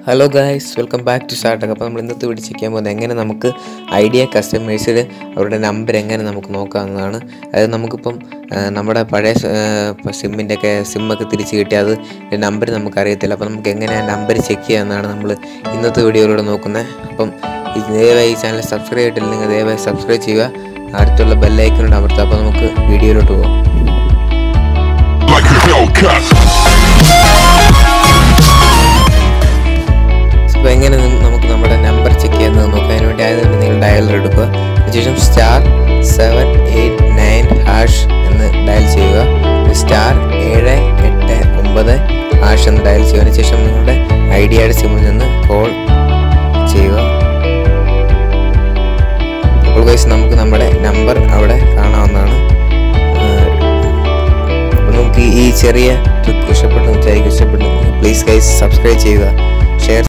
Hello guys welcome back to സ്റ്റാർട്ടക്ക് അപ്പോൾ നമ്മൾ ഇന്നത്തെ വീഡിയോ ചെയ്യാൻ പോകുന്നത് എങ്ങനെ നമുക്ക് ഐഡിയ കസ്റ്റമേഴ്സിൽ അവരുടെ നമ്പർ എങ്ങനെ നമുക്ക് നോക്കാവുന്നതാണ് അതായത് നമുക്കിപ്പം ആ, നമ്മുടെ പഴയ സിമ്മിൻ്റെ ഒക്കെ സിമ്മൊക്കെ തിരിച്ച് കിട്ടിയാൽ അത് നമ്പർ നമുക്ക് അറിയത്തില്ല അപ്പോൾ നമുക്ക് എങ്ങനെ ആ നമ്പർ ചെക്ക് ചെയ്യാമെന്നാണ് നമ്മൾ ഇന്നത്തെ വീഡിയോയിലൂടെ നോക്കുന്നത് അപ്പം ഈ ദയവായി ഈ ചാനൽ സബ്സ്ക്രൈബ് ചെയ്തിട്ടില്ലെങ്കിൽ ദയവായി സബ്സ്ക്രൈബ് ചെയ്യുക അടുത്തുള്ള ബെല്ലൈക്കനോട് അമർത്തുക അപ്പോൾ നമുക്ക് വീഡിയോയിലോട്ട് പോകാം like a Hellcat. അപ്പോൾ എങ്ങനെ നം- നമുക്ക് നമ്മുടെ നമ്പർ ചെക്ക് ചെയ്യുന്നത് നോക്കാം അതിന് വേണ്ടി ആയതുകൊണ്ട് നിങ്ങൾ ഡയലർ എടുക്കുക അതിനുശേഷം star seven eight nine hash എന്ന് ഡയൽ ചെയ്യുക സ്റ്റാർ ഏഴ് എട്ട് ഒമ്പത് ഹാഷ് എന്ന് ഡയൽ ചെയ്യുക അതിനുശേഷം നിങ്ങളുടെ ഐഡിയയുടെ സിമ്മിൽ നിന്ന് കോൾ ചെയ്യുക അപ്പോൾ ഗൈസ് നമുക്ക് നമ്മുടെ നമ്പർ അവിടെ കാണാവുന്നതാണ് അപ്പോൾ നമുക്ക് ഈ ചെറിയ ട്രിക്ക് ഇഷ്ടപ്പെട്ടു വിചാരിക്കും ഇഷ്ടപ്പെട്ടു പ്ലീസ് ഗൈസ് സബ്സ്ക്രൈബ് ചെയ്യുക